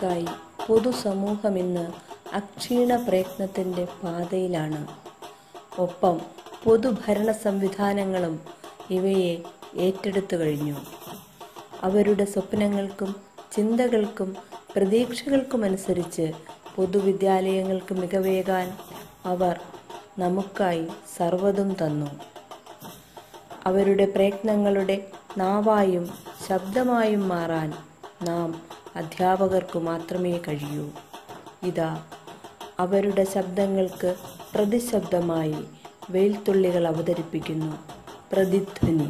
നന്മയ്ക്കായി പൊതുസമൂഹം ഇന്ന് അക്ഷീണ പ്രയത്നത്തിൻ്റെ പാതയിലാണ് ഒപ്പം പൊതുഭരണ സംവിധാനങ്ങളും ഇവയെ ഏറ്റെടുത്തു കഴിഞ്ഞു അവരുടെ സ്വപ്നങ്ങൾക്കും ചിന്തകൾക്കും പ്രതീക്ഷകൾക്കുമനുസരിച്ച് പൊതുവിദ്യാലയങ്ങൾക്ക് മികവേകാൻ അവർ നമുക്കായി സർവ്വതും തന്നു അവരുടെ പ്രയത്നങ്ങളുടെ നാവായും ശബ്ദമായും മാറാൻ നാം അധ്യാപകർക്കു മാത്രമേ കഴിയൂ ഇതാ അവരുടെ ശബ്ദങ്ങൾക്ക് പ്രതിശബ്ദമായി വെയിൽത്തുള്ളികൾ അവതരിപ്പിക്കുന്നു പ്രതിധ്വനി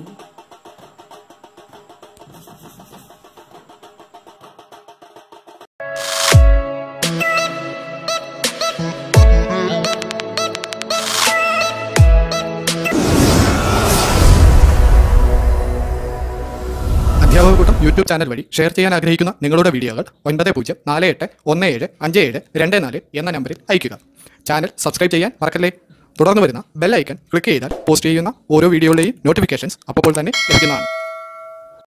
അധ്യാപക കൂട്ടം യൂട്യൂബ് ചാനൽ വഴി ഷെയർ ചെയ്യാൻ ആഗ്രഹിക്കുന്ന നിങ്ങളുടെ വീഡിയോകൾ ഒൻപത് പൂജ്യം നാല് എട്ട് ഒന്ന് ഏഴ് അഞ്ച് ഏഴ് രണ്ട് നാല് എന്ന നമ്പറിൽ അയയ്ക്കുക ചാനൽ സബ്സ്ക്രൈബ് ചെയ്യാൻ മറക്കല്ലേ തുടർന്ന് വരുന്ന ബെൽ ഐക്കൺ ക്ലിക്ക് ചെയ്താൽ പോസ്റ്റ് ചെയ്യുന്ന ഓരോ വീഡിയോയുടെയും നോട്ടിഫിക്കേഷൻസ് അപ്പോൾ തന്നെ ലഭിക്കുന്നതാണ്